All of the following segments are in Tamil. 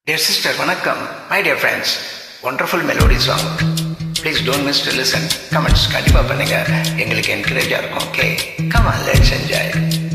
Dear sister, வணக்கம் my dear friends wonderful melody song please don't miss to listen comments கண்டிப்பாக பண்ணுங்க எங்களுக்கு என்கரேஜாக இருக்கும் okay come on let's enjoy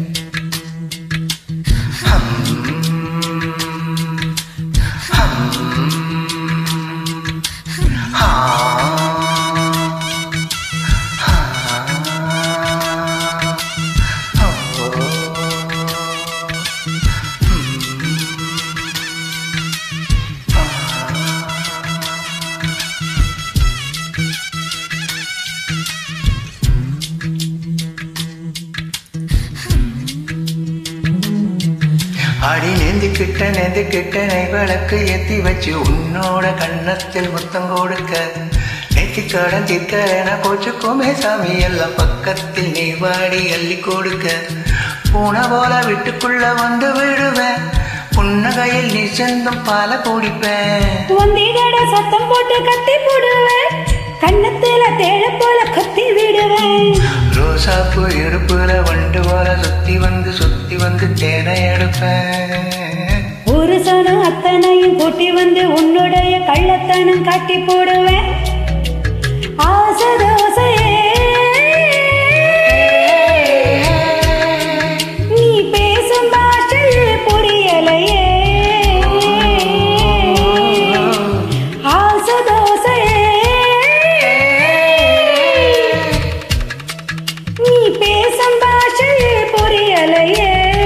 அடி நெந்துக்கிட்ட நெந்துக்கிட்ட நெய்வழக்கு ஏத்தி வச்சு உன்னோட கண்ணத்தில் முத்தம் கொடுக்க நெத்தி கடன் தீர்க்க என கோச்சுக்குமே சாமி எல்லாம் பக்கத்தில் நீ வாடி அள்ளி கொடுக்க பூனை போல வீட்டுக்குள்ள வந்து விடுவேன் புன்னகையில் நீ செந்தும் பால குடிப்பேன் வந்திகட சத்தம் போட்டு கத்தி போடுவேன் கண்ணத்துல தேழ போல கத்தி விடுவேன் ரோசாப்பூ இடுப்புல வண்டு போல சுத்தி வந்து சுத்தி வந்து தேனை எடுப்பேன் ஒரு சனம் அத்தனையும் கூட்டி வந்து உன்னுடைய கள்ளத்தனம் காட்டி போடுவேன் ஆசை தோசையே நீ பேசும் பாஷையே புரியலையே ஆசை தோசையே நீ பேசும் பாஷையே புரியலையே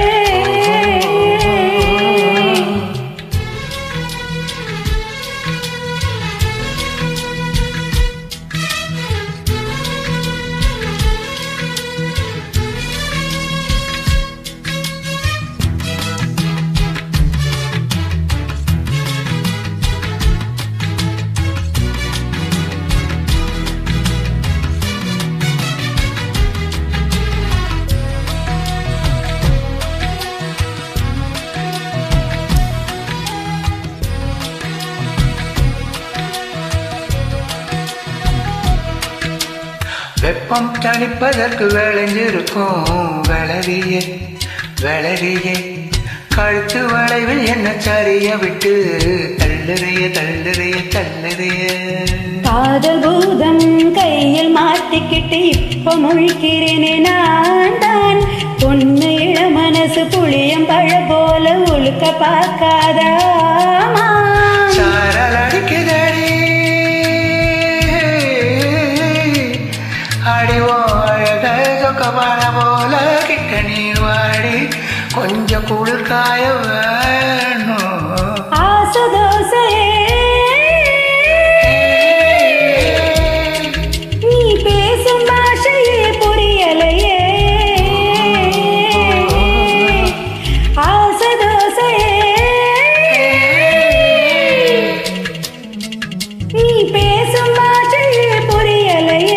வெப்பம் தணிப்பதற்கு விளைஞ்சிருக்கும் வளரியே வளரியே கழுத்து வளைவில் என்ன சரிய விட்டு தள்ளுறிய தள்ளுறிய தள்ளுறிய காதல் பூதம் கையில் மாட்டிக்கிட்டு இப்ப முழிக்கிறேனே நான் தான் பொண்ணு இள மனசு புளியம் பழ போல உழுக்க பார்க்காதாமா சாரல் அடிக்குதடி அடிவோ அழக சொக்கமான போல கிட்ட நீர் வாடி கொஞ்சம் குளிர் காய வேணும் ஆசை தோசையே நீ பேசும் பாஷையே புரியலையே ஆசை தோசையே நீ பேசும் பாஷையே புரியலையே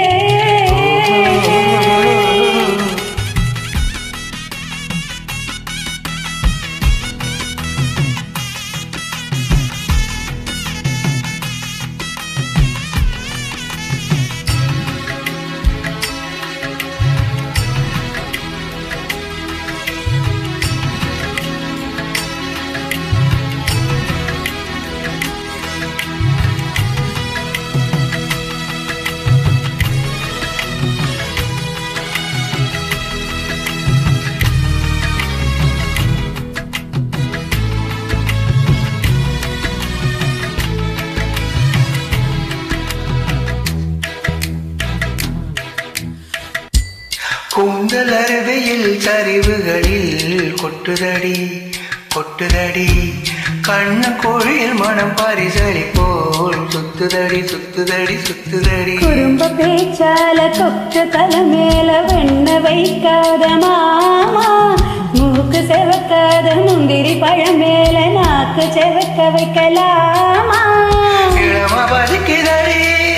கூந்தல் அருவியில் சரிவுகளில் கொட்டுதடி கொட்டுதடி கண்ணு கோழியில் மனம் பரிசலி போல் சுத்துதடி சுத்துதடி சுத்துதடி குறும்ப பேச்சால கொக்கு தலை மேல வெண்ண வைக்காத மாமா மூக்கு செவக்காத முந்திரி பழம் மேல நாக்கு செவக்க வைக்கலாமா இளம பறிக்குதடி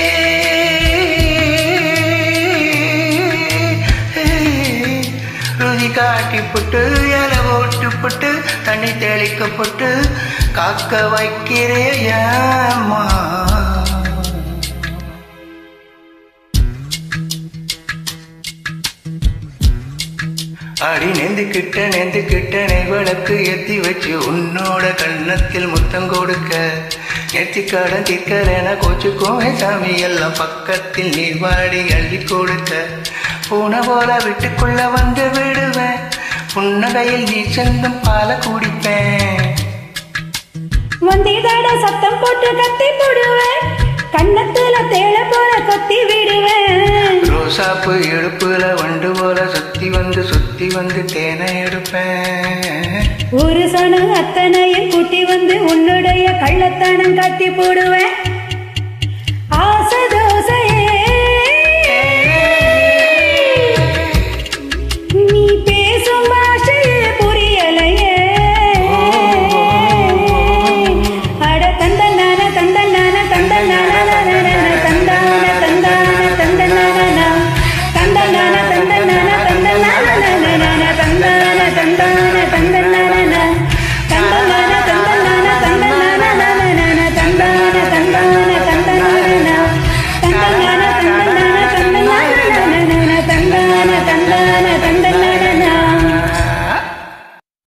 ருதி காட்டி புட்டு இலை போட்டு புட்டு தண்ணி தெளிக்கப்பட்டு காக்க வைக்கிறேயம்மா அடி நெந்துக்கிட்ட நெந்துக்கிட்ட நெய் விளக்கு ஏத்தி வச்சு உன்னோட கண்ணத்தில் முத்தம் கொடுக்க நெத்திக்காடன் திக்கலென கோச்சுக்கோமே சாமி எல்லாம் பக்கத்தில் நீ வாடி அள்ளி கொடுக்க பூனை போல வீட்டுக்குள்ள வந்து விடுவேன் புன்னகையில் நீ செல்லும் பால குடிப்பேன் வந்திதாட சத்தம் போட்டு கத்தி போடுவேன் கண்ணத்துல தேள போல கொத்தி விடுவேன் ரோசாப்பு இடுப்புல வண்டு போல சுத்தி வந்து சுத்தி வந்து தேனை எடுப்பேன் ஒரு சனம் அத்தனையும் கூட்டி வந்து உன்னுடைய கள்ளத்தனம் காட்டி போடுவேன்